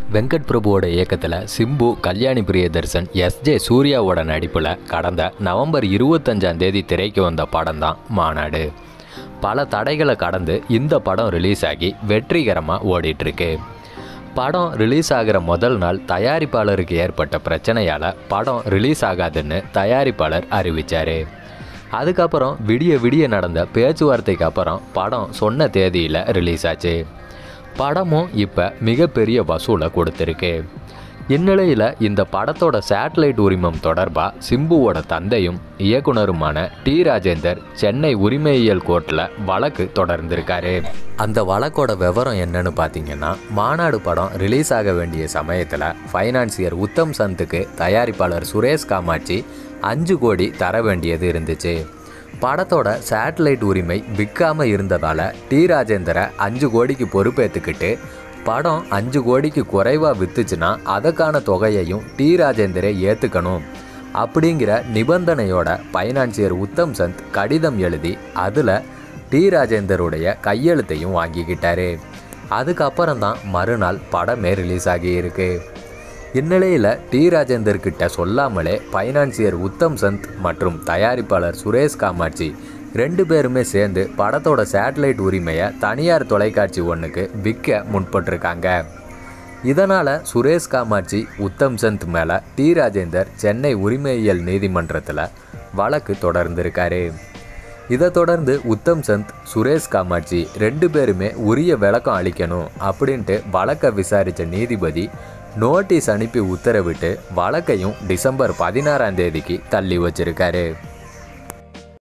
வெங்கட் பிரபுவோட இயக்கத்தில் சிம்பு கல்யாணி பிரியதர்சன் எஸ்ஜே சூர்யாவோட நடிப்பில் கடந்த நவம்பர் இருபத்தஞ்சாம் தேதி திரைக்கு வந்த படம் தான் மாநாடு பல தடைகளை கடந்து இந்த படம் ரிலீஸ் ஆகி வெற்றிகரமாக ஓடிட்டுருக்கு படம் ரிலீஸ் ஆகிற முதல் நாள் தயாரிப்பாளருக்கு ஏற்பட்ட பிரச்சனையால் படம் ரிலீஸ் ஆகாதுன்னு தயாரிப்பாளர் அறிவித்தார் அதுக்கப்புறம் விடிய விடிய நடந்த பேச்சுவார்த்தைக்கு அப்புறம் படம் சொன்ன தேதியில் ரிலீஸ் ஆச்சு படமும் இப்போ மிகப்பெரிய வசூலை கொடுத்துருக்கு இந்நிலையில் இந்த படத்தோட சேட்டலைட் உரிமம் தொடர்பாக சிம்புவோட தந்தையும் இயக்குனருமான டி ராஜேந்தர் சென்னை உரிமையியல் கோர்ட்டில் வழக்கு தொடர்ந்திருக்காரு அந்த வழக்கோட விவரம் என்னன்னு பார்த்தீங்கன்னா மாநாடு படம் ரிலீஸ் ஆக வேண்டிய சமயத்தில் ஃபைனான்சியர் உத்தம் சந்துக்கு தயாரிப்பாளர் சுரேஷ் காமாட்சி அஞ்சு கோடி தர வேண்டியது இருந்துச்சு படத்தோட சேட்டலைட் உரிமை விற்காம இருந்ததால் டி ராஜேந்தரை அஞ்சு கோடிக்கு பொறுப்பேற்றுக்கிட்டு படம் அஞ்சு கோடிக்கு குறைவாக விற்றுச்சுன்னா அதுக்கான தொகையையும் டி ராஜேந்தரே ஏற்றுக்கணும் அப்படிங்கிற நிபந்தனையோட ஃபைனான்சியர் உத்தம் சந்த் கடிதம் எழுதி அதில் டி ராஜேந்தருடைய கையெழுத்தையும் வாங்கிக்கிட்டாரு அதுக்கப்புறம் தான் மறுநாள் படமே ரிலீஸ் ஆகியிருக்கு இந்நிலையில் டி ராஜேந்தர் கிட்ட சொல்லாமலே ஃபைனான்சியர் உத்தம் சந்த் மற்றும் தயாரிப்பாளர் சுரேஷ் காமாட்சி ரெண்டு பேருமே சேர்ந்து படத்தோட சேட்டலைட் உரிமையை தனியார் தொலைக்காட்சி ஒன்றுக்கு விற்க முன்பட்டிருக்காங்க இதனால் சுரேஷ் காமாட்சி உத்தம் சந்த் மேலே டி ராஜேந்தர் சென்னை உரிமையியல் நீதிமன்றத்தில் வழக்கு தொடர்ந்திருக்காரு இதை தொடர்ந்து உத்தம் சந்த் சுரேஷ் காமாட்சி ரெண்டு பேருமே உரிய விளக்கம் அளிக்கணும் அப்படின்ட்டு வழக்கை விசாரித்த நீதிபதி நோட்டீஸ் அனுப்பி உத்தரவிட்டு வழக்கையும் டிசம்பர் பதினாறாம் தேதிக்கு தள்ளி வச்சிருக்காரு